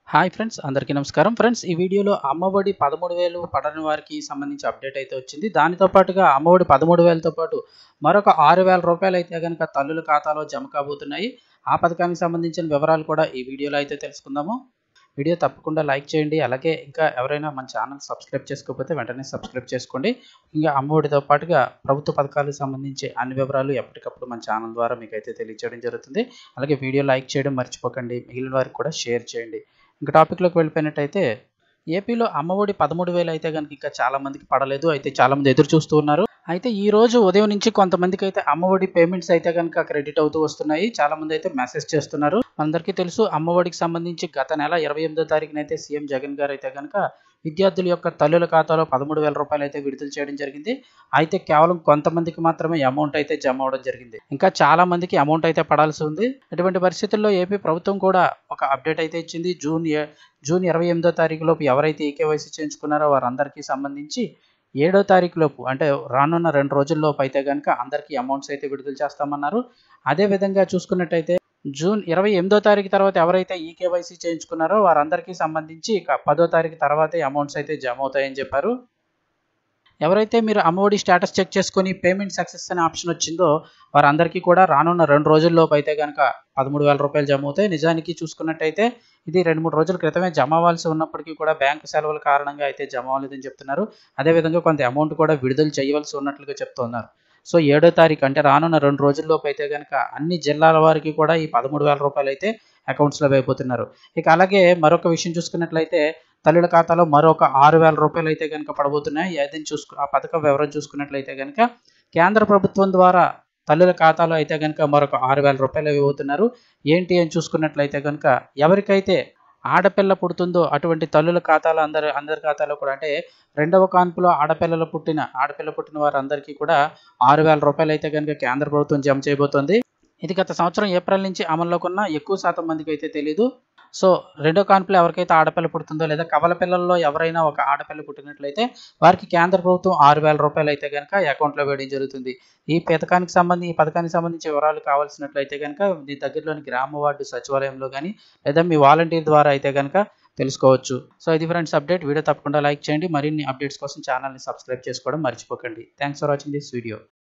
hi friends అందరికీ నమస్కారం friends ఈ వీడియోలో అమ్మఒడి పదమూడు వేలు పడని వారికి సంబంధించి అప్డేట్ అయితే వచ్చింది దానితో పాటుగా అమ్మఒడి పదమూడు వేలతో పాటు మరొక ఆరు వేల రూపాయలు అయితే కనుక తల్లుల ఖాతాలో జమ కాబోతున్నాయి ఆ పథకానికి సంబంధించిన వివరాలు కూడా ఈ వీడియోలో అయితే తెలుసుకుందాము వీడియో తప్పకుండా లైక్ చేయండి అలాగే ఇంకా ఎవరైనా మన ఛానల్ సబ్స్క్రైబ్ చేసుకోకపోతే వెంటనే సబ్స్క్రైబ్ చేసుకోండి ఇంకా అమ్మఒడితో పాటుగా ప్రభుత్వ పథకాలకు సంబంధించి అన్ని వివరాలు ఎప్పటికప్పుడు మన ఛానల్ ద్వారా మీకు అయితే తెలియజేయడం జరుగుతుంది అలాగే వీడియో లైక్ చేయడం మర్చిపోకండి మిగిలిన వారికి కూడా షేర్ చేయండి ఇంకా టాపిక్లోకి వెళ్ళిపోయినట్టయితే ఏపీలో అమ్మఒడి పదమూడు వేలు అయితే కనుక ఇంకా చాలా మందికి పడలేదు అయితే చాలా మంది ఎదురు చూస్తూ ఉన్నారు అయితే ఈ రోజు ఉదయం నుంచి కొంతమందికి అయితే అమ్మఒడి పేమెంట్స్ అయితే కనుక క్రెడిట్ అవుతూ వస్తున్నాయి చాలా మంది అయితే మెసేజ్ చేస్తున్నారు మనందరికీ తెలుసు అమ్మఒడికి సంబంధించి గత నెల ఇరవై ఎనిమిదో తారీఖున అయితే సీఎం జగన్ గారు అయితే కనుక విద్యార్థుల యొక్క తల్లుల ఖాతాలో పదమూడు వేల రూపాయలు అయితే విడుదల చేయడం జరిగింది అయితే కేవలం కొంతమందికి మాత్రమే అమౌంట్ అయితే జమ అవడం జరిగింది ఇంకా చాలా మందికి అమౌంట్ అయితే పడాల్సి ఉంది అటువంటి పరిస్థితుల్లో ఏపీ ప్రభుత్వం కూడా ఒక అప్డేట్ అయితే ఇచ్చింది జూన్ ఏ- జూన్ ఇరవై ఎనిమిదో తారీఖు లోపు ఎవరైతే ఈకేవైసీ చేయించుకున్నారో వారందరికీ సంబంధించి ఏడో తారీఖు లోపు అంటే రానున్న రెండు రోజుల్లోపు అయితే కనుక అందరికీ అమౌంట్స్ అయితే విడుదల చేస్తామన్నారు అదే విధంగా చూసుకున్నట్టయితే జూన్ ఇరవై ఎనిమిదో తారీఖు తర్వాత ఎవరైతే ఈ కేవైసీ చేయించుకున్నారో వారందరికీ సంబంధించి ఇక పదో తారీఖు తర్వాతే అమౌంట్స్ అయితే జమ అవుతాయని చెప్పారు ఎవరైతే మీరు అమ్మఒడి స్టేటస్ చెక్ చేసుకొని పేమెంట్ సక్సెస్ అనే ఆప్షన్ వచ్చిందో వారందరికీ కూడా రానున్న రెండు రోజుల్లోపు అయితే కనుక పదమూడు వేల రూపాయలు జమ అవుతాయి నిజానికి చూసుకున్నట్టయితే ఇది రెండు మూడు రోజుల క్రితమే జమ అవ్వాల్సి ఉన్నప్పటికీ కూడా బ్యాంకు సెలవుల కారణంగా అయితే జమ అవ్వలేదని చెప్తున్నారు అదేవిధంగా కొంత అమౌంట్ కూడా విడుదల చేయవలసి ఉన్నట్లుగా చెప్తున్నారు సో ఏడో తారీఖు అంటే రానున్న రెండు రోజుల్లోపు అయితే కనుక అన్ని జిల్లాల వారికి కూడా ఈ పదమూడు వేల రూపాయలు అయితే అకౌంట్స్లో వేయబోతున్నారు ఇక అలాగే మరొక విషయం చూసుకున్నట్లయితే తల్లుల ఖాతాలో మరొక ఆరు వేల రూపాయలు అయితే కనుక పడబోతున్నాయి ఏదైనా చూసుకు ఆ పథకం వివరం చూసుకున్నట్లయితే కనుక కేంద్ర ప్రభుత్వం ద్వారా తల్లుల ఖాతాలో అయితే కనుక మరొక ఆరు వేల రూపాయలు ఇవ్వబోతున్నారు ఏంటి అని చూసుకున్నట్లయితే కనుక ఎవరికైతే ఆడపిల్ల పుడుతుందో అటువంటి తల్లుల ఖాతాలో అందరి అందరి ఖాతాలో కూడా అంటే రెండవ కాన్పులో ఆడపిల్లలు పుట్టిన ఆడపిల్ల పుట్టిన వారందరికీ కూడా ఆరు వేల రూపాయలు అయితే కనుక కేంద్ర ప్రభుత్వం జమ చేయబోతోంది ఇది గత సంవత్సరం ఏప్రిల్ నుంచి అమల్లోకి ఉన్న ఎక్కువ శాతం మందికి అయితే తెలియదు సో రెండో కాన్పులో ఎవరికైతే ఆడపిల్ల పుడుతుందో లేదా కవల పిల్లల్లో ఎవరైనా ఒక ఆడపిల్ల పుట్టినట్లయితే వారికి కేంద్ర ప్రభుత్వం ఆరు వేల రూపాయలు అయితే కనుక అకౌంట్లో వేయడం జరుగుతుంది ఈ పథకానికి సంబంధించి ఈ పథకానికి సంబంధించి వివరాలు కావాల్సినట్లయితే కనుక మీ దగ్గరలోని గ్రామ వార్డు సచివాలయంలో కానీ లేదా మీ వాలంటీర్ ద్వారా అయితే కనుక తెలుసుకోవచ్చు సో ఇది ఫ్రెండ్స్ అప్డేట్ వీడియో తప్పకుండా లైక్ చేయండి మరిన్ని అప్డేట్స్ కోసం ఛానల్ని సబ్స్క్రైబ్ చేసుకోవడం మర్చిపోకండి thanks for watching this video